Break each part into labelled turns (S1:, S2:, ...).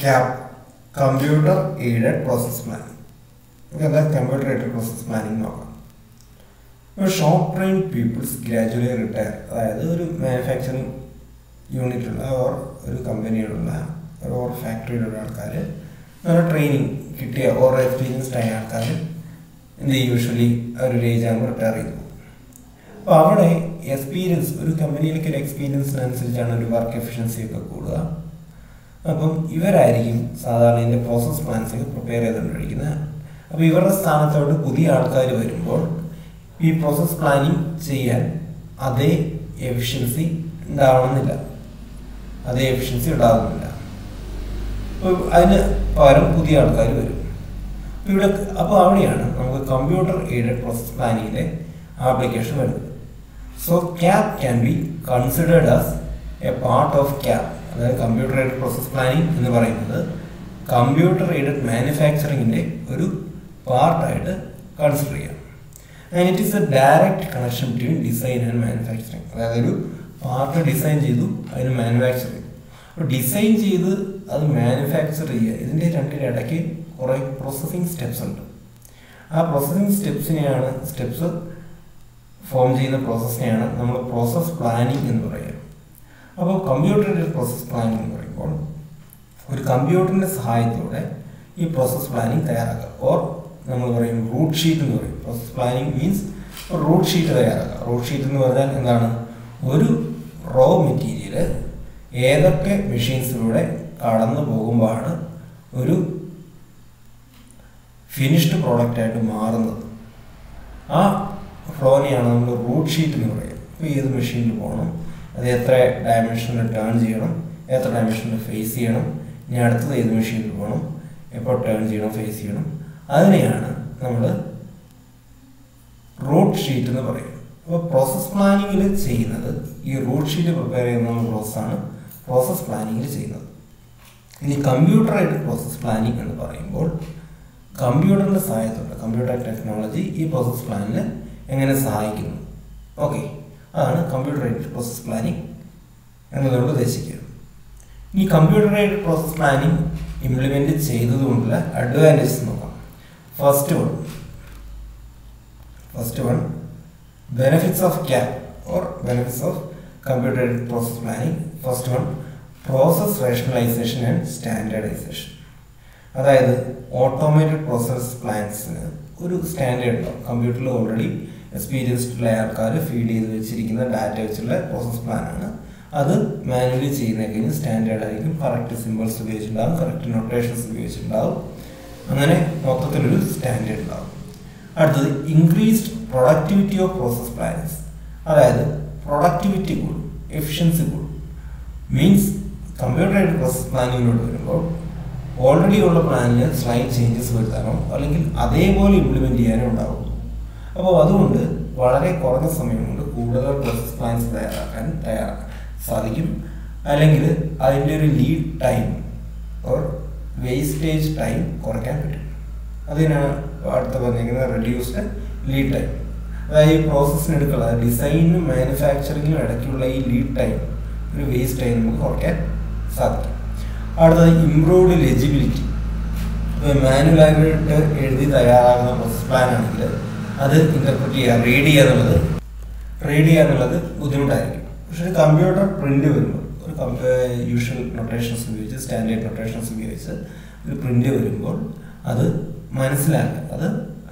S1: Cap computer aided process planning നമുക്ക് എന്താ computer aided process planning നോക്കാം ഇപ്പോൾ short train peoples gradually retire അതായത് ഒരു മാനുഫാക്ചറിങ് യൂണിറ്റുള്ള ഓർ ഒരു കമ്പനിയിലുള്ള ഓർ ഫാക്ടറിയിലുള്ള ആൾക്കാർ നല്ല ട്രെയിനിങ് കിട്ടിയ ഓർ എക്സ്പീരിയൻസ്ഡ് ആയ ആൾക്കാർ എന്ത് ചെയ്യും യൂഷ്വലി ഒരു ഏജ് ആകുമ്പോൾ റിട്ടയർ ചെയ്തു അപ്പോൾ അവിടെ എക്സ്പീരിയൻസ് ഒരു കമ്പനിയിലേക്ക് ഒരു എക്സ്പീരിയൻസിനനുസരിച്ചാണ് ഒരു വർക്ക് എഫിഷ്യൻസി ഒക്കെ കൂടുക അപ്പം ഇവരായിരിക്കും സാധാരണ ഇതിൻ്റെ പ്രോസസ് പ്ലാൻസ് ഒക്കെ പ്രിപ്പയർ ചെയ്തുകൊണ്ടിരിക്കുന്നത് അപ്പോൾ ഇവരുടെ സ്ഥാനത്തോട്ട് പുതിയ ആൾക്കാർ വരുമ്പോൾ ഈ പ്രോസസ് പ്ലാനിങ് ചെയ്യാൻ അതേ എഫിഷ്യൻസി ഉണ്ടാവണമെന്നില്ല അതേ എഫിഷ്യൻസി ഉണ്ടാകുന്നില്ല അപ്പോൾ അതിന് പകരം പുതിയ ആൾക്കാർ വരും അപ്പോൾ ഇവിടെ അപ്പോൾ അവിടെയാണ് നമുക്ക് കമ്പ്യൂട്ടർ എയ്ഡഡ് പ്രോസസ് പ്ലാനിങ്ങിൻ്റെ ആപ്ലിക്കേഷൻ വരുന്നത് so CAP can be considered as a part of CAP അതായത് കമ്പ്യൂട്ടർ എയ്ഡഡ് പ്രോസസ് പ്ലാനിങ് എന്ന് പറയുന്നത് കമ്പ്യൂട്ടർ എയ്ഡഡ് മാനുഫാക്ചറിങ്ങിൻ്റെ ഒരു പാർട്ടായിട്ട് കൺസിഡർ ചെയ്യാം and it is a direct connection between design and manufacturing അതായത് ഒരു പാർട്ട് ഡിസൈൻ ചെയ്തു അതിന് മാനുഫാക്ചർ ചെയ്തു അപ്പോൾ ഡിസൈൻ ചെയ്ത് അത് മാനുഫാക്ചർ ചെയ്യുക ഇതിൻ്റെ രണ്ടിൻ്റെ ഇടയ്ക്ക് കുറേ പ്രോസസ്സിങ് സ്റ്റെപ്സ് ഉണ്ട് ആ പ്രോസസ്സിങ് സ്റ്റെപ്സിനെയാണ് സ്റ്റെപ്സ് ഫോം ചെയ്യുന്ന പ്രോസസ്സിനെയാണ് നമ്മൾ പ്രോസസ് പ്ലാനിങ് എന്ന് പറയുക അപ്പോൾ കമ്പ്യൂട്ടറിൻ്റെ പ്രോസസ് പ്ലാനിങ് എന്ന് പറയുമ്പോൾ ഒരു കമ്പ്യൂട്ടറിൻ്റെ സഹായത്തോടെ ഈ പ്രോസസ് പ്ലാനിങ് തയ്യാറാക്കുക ഓർ നമ്മൾ പറയും റൂട്ട് ഷീറ്റ് എന്ന് പറയും process planning means route sheet തയ്യാറാക്കുക റൂട്ട് ഷീറ്റ് എന്ന് പറഞ്ഞാൽ എന്താണ് ഒരു റോ മെറ്റീരിയൽ ഏതൊക്കെ മെഷീൻസിലൂടെ കടന്നു പോകുമ്പോഴാണ് ഒരു ഫിനിഷ്ഡ് പ്രോഡക്റ്റായിട്ട് മാറുന്നത് ആ ഫ്ലോനെയാണ് നമ്മൾ റൂട്ട് ഷീറ്റ് എന്ന് പറയുക ഇപ്പോൾ ഏത് മെഷീനിൽ പോകണം അത് എത്ര ഡയമെൻഷനിൽ ടേൺ ചെയ്യണം എത്ര ഡയമെൻഷനിൽ ഫേസ് ചെയ്യണം ഇനി അടുത്തത് ഏത് മെഷീനിൽ പോകണം എപ്പോൾ ടേൺ ചെയ്യണം ഫേസ് ചെയ്യണം അതിനെയാണ് നമ്മൾ റൂട്ട് ഷീറ്റ് എന്ന് പറയും അപ്പോൾ പ്രോസസ് പ്ലാനിങ്ങിൽ ചെയ്യുന്നത് ഈ റൂട്ട് ഷീറ്റ് പ്രിപ്പയർ ചെയ്യുന്ന പ്രോസസ്സാണ് പ്രോസസ് പ്ലാനിങ്ങിൽ ചെയ്യുന്നത് ഇനി കമ്പ്യൂട്ടറായിട്ട് പ്രോസസ് പ്ലാനിങ് എന്ന് പറയുമ്പോൾ കമ്പ്യൂട്ടറിൻ്റെ സഹായത്തോടെ കമ്പ്യൂട്ടർ ടെക്നോളജി ഈ പ്രോസസ് പ്ലാനിന് എങ്ങനെ സഹായിക്കുന്നു ഓക്കെ അതാണ് കമ്പ്യൂട്ടറൈസ്ഡ് പ്രോസസ് പ്ലാനിങ് എന്നതുകൊണ്ട് ഉദ്ദേശിക്കുന്നത് ഈ കമ്പ്യൂട്ടറൈസ്ഡ് പ്രോസസ് പ്ലാനിങ് ഇംപ്ലിമെൻ്റ് ചെയ്തതുകൊണ്ടുള്ള അഡ്വാൻറ്റേജസ് നോക്കാം first one first one benefits of CAP or benefits of computerised process planning first one process rationalisation and standardisation അതായത് ഓട്ടോമേറ്റഡ് പ്രോസസ് പ്ലാൻസിന് ഒരു സ്റ്റാൻഡേർഡ് ഉണ്ടാവും കമ്പ്യൂട്ടറിൽ ഓൾറെഡി എക്സ്പീരിയൻസ്ഡുള്ള ആൾക്കാർ ഫീഡ് ചെയ്ത് വെച്ചിരിക്കുന്ന ഡാറ്റ വെച്ചുള്ള പ്രോസസ് പ്ലാനാണ് അത് മാനുവലി ചെയ്യുന്നതിന് സ്റ്റാൻഡേർഡ് ആയിരിക്കും കറക്റ്റ് സിമ്പിൾസ് ഉപയോഗിച്ചിട്ടുണ്ടാവും കറക്റ്റ് നൊട്ടേഷൻസ് ഉപയോഗിച്ചിട്ടുണ്ടാവും അങ്ങനെ മൊത്തത്തിലൊരു സ്റ്റാൻഡേർഡ് ഉണ്ടാവും അടുത്തത് increased productivity of process plans അതായത് പ്രൊഡക്ടിവിറ്റി കൂടും എഫിഷ്യൻസി കൂടും മീൻസ് കമ്പ്യൂട്ടറൈഡ് പ്രോസസ് പ്ലാനിങ്ങിലോട്ട് വരുമ്പോൾ ഓൾറെഡി ഉള്ള പ്ലാനിൽ സ്ലൈഡ് ചേഞ്ചസ് വരുത്താനോ അല്ലെങ്കിൽ അതേപോലെ ഇംപ്ലിമെൻറ്റ് ചെയ്യാനോ ഉണ്ടാവും അപ്പോൾ അതുകൊണ്ട് വളരെ കുറഞ്ഞ സമയം കൊണ്ട് കൂടുതൽ പ്രോസസ് പ്ലാൻസ് തയ്യാറാക്കാൻ തയ്യാറാക്കാൻ സാധിക്കും അല്ലെങ്കിൽ അതിൻ്റെ ഒരു lead time or wastage time കുറയ്ക്കാൻ പറ്റും അതിനാണ് അടുത്ത പറഞ്ഞിരിക്കുന്നത് റെഡ്യൂസ്ഡ് ലീഡ് ടൈം അതായത് ഈ പ്രോസസ്സിനെടുക്കുള്ള ഡിസൈനും മാനുഫാക്ചറിങ്ങിനും ഇടയ്ക്കുള്ള ഈ ലീഡ് ടൈം ഒരു വേസ്റ്റ് ടൈം നമുക്ക് കുറയ്ക്കാൻ സാധിക്കും അടുത്തത് ഇംപ്രൂവ്ഡ് ലെജിബിലിറ്റി മാനുവലായിട്ട് എഴുതി തയ്യാറാകുന്ന പ്രോസസ് പ്ലാൻ ആണെങ്കിൽ അത് ഇന്റർപ്രറ്റ് ചെയ്യുക റീഡ് ചെയ്യുക എന്നുള്ളത് റീഡ് ചെയ്യുക എന്നുള്ളത് ബുദ്ധിമുട്ടായിരിക്കും പക്ഷേ കമ്പ്യൂട്ടർ പ്രിന്റ് വരുമ്പോൾ ഒരു യൂഷ്വൽ നൊട്ടേഷൻസ് ഉപയോഗിച്ച് സ്റ്റാൻഡേർഡ് നൊട്ടേഷൻസ് ഉപയോഗിച്ച് ഒരു പ്രിന്റ് വരുമ്പോൾ അത് മനസ്സിലാക്കുക അത്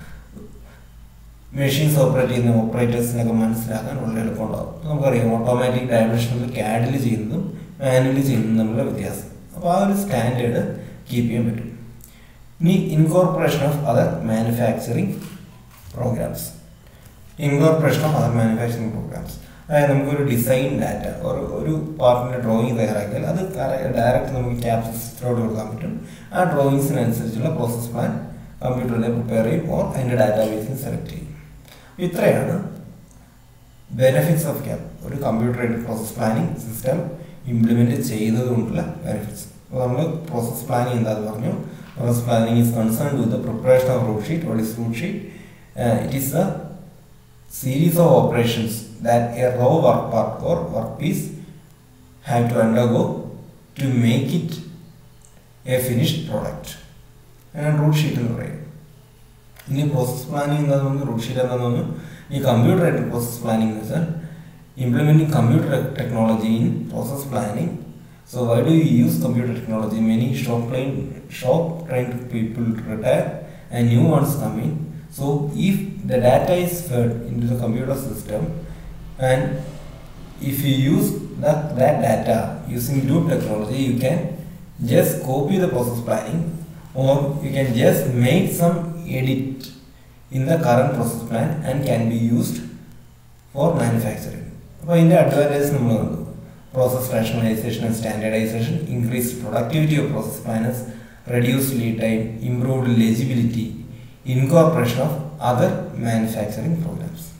S1: മെഷീൻസ് ഓപ്പറേറ്റ് ചെയ്യുന്ന ഓപ്പറേറ്റേഴ്സിനൊക്കെ മനസ്സിലാക്കാൻ വളരെ എളുപ്പമുണ്ടാകും നമുക്കറിയാം ഓട്ടോമാറ്റിക് ഡയമെൻഷനിൽ ക്യാഡിൽ ചെയ്യുന്നതും മാനുവലി ചെയ്യുന്നതും തമ്മിലുള്ള വ്യത്യാസം അപ്പോൾ ആ ഒരു സ്റ്റാൻഡേർഡ് കീപ്പ് ചെയ്യാൻ പറ്റും ഇനി incorporation of other manufacturing programs incorporation of other manufacturing programs അതായത് നമുക്കൊരു ഡിസൈൻ ഡാറ്റ ഒരു ഒരു പാർട്ടിൻ്റെ ഡ്രോയിങ് തയ്യാറാക്കിയാൽ അത് ഡയറക്റ്റ് നമുക്ക് ക്യാപ് സിസ്റ്റത്തോട് കൊടുക്കാൻ പറ്റും ആ ഡ്രോയിങ്സിനനുസരിച്ചുള്ള പ്രോസസ് പ്ലാൻ കമ്പ്യൂട്ടറിൽ പ്രിപ്പയർ ചെയ്യും ഓർ അതിൻ്റെ ഡാറ്റാബേസിൽ സെലക്ട് ചെയ്യും ഇത്രയാണ് ബെനിഫിറ്റ്സ് ഓഫ് ക്യാപ് ഒരു computer process planning system implement ചെയ്തതുകൊണ്ടുള്ള ബെനിഫിറ്റ്സ് അപ്പോൾ നമ്മൾ പ്രോസസ് പ്ലാനിങ് എന്താന്ന് പറഞ്ഞു process planning is concern with the preparation of route sheet what is route sheet it is a series of operations that a raw work part or workpiece have to undergo to make it a finished product അങ്ങനെ route sheet എന്ന് പറയും ഇനി process planning എന്താണെന്ന് route sheet എന്താണെന്ന് ഈ computer ആയിട്ട് process planning എന്ന് വെച്ചാൽ implementing computer technology in process planning. So why do you use computer technology? Many shop trained shop trained people retire and new ones come in. So if the data is fed into the computer system and if you use that, that data using Loop technology, you can just copy the process planning or you can just make some edit in the current process plan and can be used for manufacturing. അപ്പോൾ അതിൻ്റെ advantage നമ്മൾ കണ്ടു process rationalisation and standardisation increased productivity of process planners reduced lead time improved legibility incorporation of other manufacturing programmes